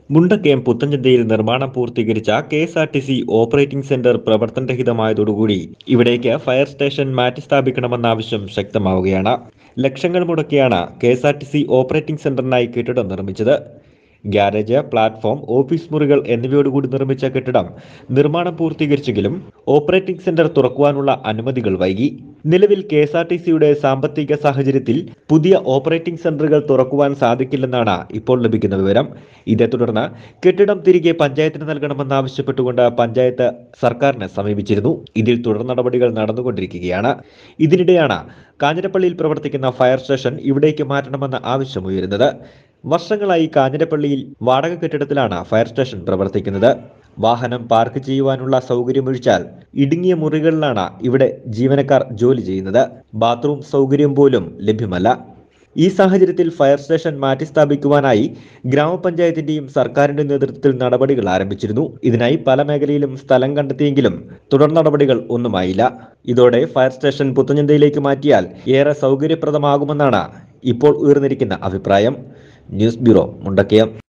മുണ്ടക്കയം പുത്തഞ്ചന്തയിൽ നിർമ്മാണം പൂർത്തീകരിച്ച K S R T C operating centre പ്രവർത്തനരഹിതമായതോടുകൂടി ഇവിടേക്ക് ഫയർ സ്റ്റേഷൻ മാറ്റിസ്ഥാപിക്കണമെന്ന ആവശ്യം ശക്തമാവുകയാണ് ലക്ഷങ്ങൾ മുടക്കിയാണ് K S R T C operating സെന്ററിനായി കെട്ടിടം നിർമ്മിച്ചത് ഗ്യാരേജ് പ്ലാറ്റ്ഫോം ഓഫീസ് മുറികൾ എന്നിവയോടുകൂടി നിർമ്മിച്ച കെട്ടിടം നിർമ്മാണം പൂർത്തീകരിച്ചെങ്കിലും ഓപ്പറേറ്റിംഗ് സെന്റർ തുറക്കുവാനുള്ള അനുമതികൾ വൈകി നിലവിൽ കെ എസ് ആർ ടി സിയുടെ സാമ്പത്തിക സാഹചര്യത്തിൽ പുതിയ ഓപ്പറേറ്റിംഗ് സെന്ററുകൾ തുറക്കുവാൻ സാധിക്കില്ലെന്നാണ് ഇപ്പോൾ ലഭിക്കുന്ന വിവരം ഇതേ തുടർന്ന് കെട്ടിടം തിരികെ പഞ്ചായത്തിന് നൽകണമെന്നാവശ്യപ്പെട്ടുകൊണ്ട് പഞ്ചായത്ത് സർക്കാരിനെ സമീപിച്ചിരുന്നു ഇതിൽ തുടർ നടപടികൾ നടന്നുകൊണ്ടിരിക്കുകയാണ് ഇതിനിടെയാണ് കാഞ്ഞിരപ്പള്ളിയിൽ പ്രവർത്തിക്കുന്ന ഫയർ സ്റ്റേഷൻ ഇവിടേക്ക് മാറ്റണമെന്ന ആവശ്യമുയരുന്നത് വർഷങ്ങളായി കാഞ്ഞിരപ്പള്ളിയിൽ വാടക കെട്ടിടത്തിലാണ് ഫയർ സ്റ്റേഷൻ പ്രവർത്തിക്കുന്നത് വാഹനം പാർക്ക് ചെയ്യുവാനുള്ള സൗകര്യമൊഴിച്ചാൽ ഇടുങ്ങിയ മുറികളിലാണ് ഇവിടെ ജീവനക്കാർ ജോലി ചെയ്യുന്നത് ബാത്റൂം സൗകര്യം പോലും ലഭ്യമല്ല ഈ സാഹചര്യത്തിൽ ഫയർ സ്റ്റേഷൻ മാറ്റിസ്ഥാപിക്കുവാനായി ഗ്രാമപഞ്ചായത്തിന്റെയും സർക്കാരിന്റെ നേതൃത്വത്തിൽ നടപടികൾ ആരംഭിച്ചിരുന്നു ഇതിനായി പല മേഖലയിലും സ്ഥലം കണ്ടെത്തിയെങ്കിലും തുടർ നടപടികൾ ഒന്നുമായില്ല ഇതോടെ ഫയർ സ്റ്റേഷൻ പുത്തഞ്ഞന്തയിലേക്ക് മാറ്റിയാൽ ഏറെ സൗകര്യപ്രദമാകുമെന്നാണ് ഇപ്പോൾ ഉയർന്നിരിക്കുന്ന അഭിപ്രായം ന്യൂസ് ബ്യൂറോ മുണ്ടക്കയം